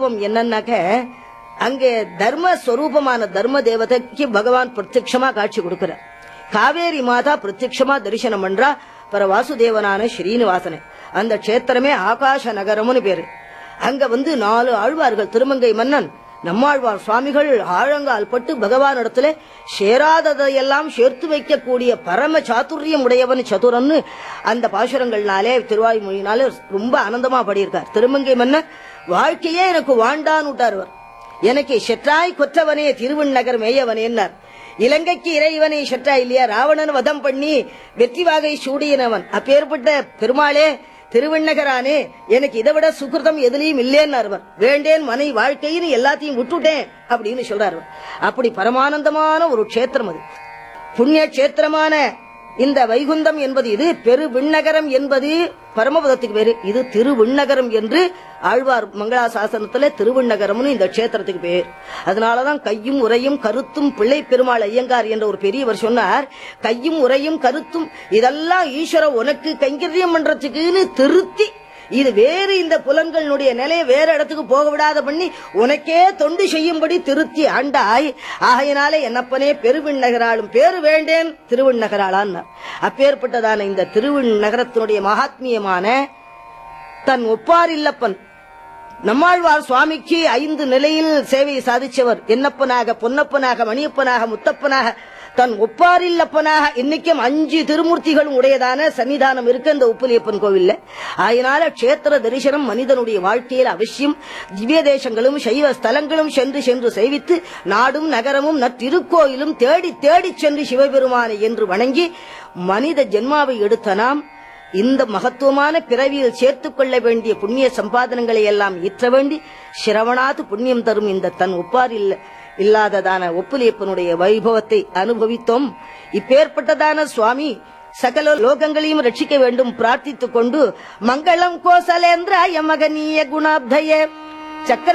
வைபவம் என்னன்னாக்க அங்கே தர்ம ஸ்வரூபமான தர்ம தேவதைக்கு பகவான் பிரத்யட்சமா காட்சி கொடுக்கிறார் காவேரி மாதா பிரத்யட்சமா தரிசனம் பண்றா பர வாசுதேவனான ஸ்ரீனிவாசனை அந்த க்ஷேத்திரமே ஆகாச நகரம்னு பேரு அங்க வந்து நாலு ஆழ்வார்கள் திருமங்கை மன்னன் நம்மாழ்வார் சுவாமிகள் ஆழங்கால் பட்டு பகவான் இடத்துல சேராததையெல்லாம் சேர்த்து வைக்கக்கூடிய பரம சாதுரியம் உடையவன் சதுரன்னு அந்த பாசுரங்கள்னாலே திருவாய்மொழினாலே ரொம்ப ஆனந்தமா பாடியிருக்கார் திருமங்கை மன்னன் வாழ்க்கையே எனக்கு வாண்டான்னு விட்டார் அவர் எனக்கு செற்றாய் கொற்றவனே திருவண்ணகர் மேயவனேன்னார் இலங்கைக்கு இறைவனை செற்றா இல்லையா ராவணன் வதம் பண்ணி வெற்றி வாகை சூடியனவன் அப்பேற்பட்ட பெருமாளே திருவண்ணகரானே எனக்கு இதை விட சுகிருதம் எதுலயும் இல்லேன்னு அவர் வேண்டேன் மனை வாழ்க்கைன்னு எல்லாத்தையும் விட்டுட்டேன் அப்படின்னு சொல்றாரு அவர். அப்படி பரமானந்தமான ஒரு க்ஷேத்திரம் அது புண்ணிய க்ஷேத்திரமான இந்த வைகுந்தம் என்பது இது பெரு விண்ணகரம் என்பது பரமபதத்துக்கு பேரு இது திருவிண்ணகரம் என்று ஆழ்வார் மங்களா சாசனத்துல திருவிண்ணகரம்னு இந்த க்ஷேத்திரத்துக்கு பேர் அதனாலதான் கையும் உரையும் கருத்தும் பிள்ளை பெருமாள் ஐயங்கார் என்ற ஒரு பெரியவர் சொன்னார் கையும் உரையும் கருத்தும் இதெல்லாம் ஈஸ்வர உனக்கு கைங்கரியம் பண்றதுக்குன்னு திருத்தி இது வேறு இந்த புலன்களுடைய நிலையை வேற இடத்துக்கு போக விடாத பண்ணி உனக்கே தொண்டு செய்யும்படி திருத்தி ஆண்டாய் ஆகையினாலே என்னப்பனே பெருவிண்ணகராளும் பேரு வேண்டேன் திருவிண்ணகராளான் அப்பேற்பட்டதான இந்த திருவிண்ணகரத்தினுடைய மகாத்மியமான தன் ஒப்பார் இல்லப்பன் நம்மாழ்வார் சுவாமிக்கு ஐந்து நிலையில் சேவை சாதிச்சவர் என்னப்பனாக பொன்னப்பனாக மணியப்பனாக முத்தப்பனாக தன் ஒப்பாரில்லப்பனாக இன்னைக்கும் அஞ்சு திருமூர்த்திகளும் உடையதான சன்னிதானம் இருக்கு இந்த உப்புலியப்பன் கோவில்ல அதனால க்ஷேத்திர தரிசனம் மனிதனுடைய வாழ்க்கையில் அவசியம் திவ்ய தேசங்களும் சைவ ஸ்தலங்களும் சென்று சென்று சேவித்து நாடும் நகரமும் நத்திருக்கோயிலும் தேடி தேடி சென்று சிவபெருமானை என்று வணங்கி மனித ஜென்மாவை எடுத்த நாம் இந்த மகத்துவமான பிறவியில் சேர்த்துக் கொள்ள வேண்டிய புண்ணிய சம்பாதனங்களை எல்லாம் ஈற்ற வேண்டி சிரவணாது புண்ணியம் தரும் இந்த தன் ஒப்பார் இல்ல இல்லாததான ஒப்புலியப்பனுடைய வைபவத்தை அனுபவித்தோம் இப்பேற்பட்டதான சுவாமி சகல லோகங்களையும் ரட்சிக்க வேண்டும் பிரார்த்தித்துக் கொண்டு மங்களம் கோசலேந்திராய மகனீய குணாப்தய சக்கர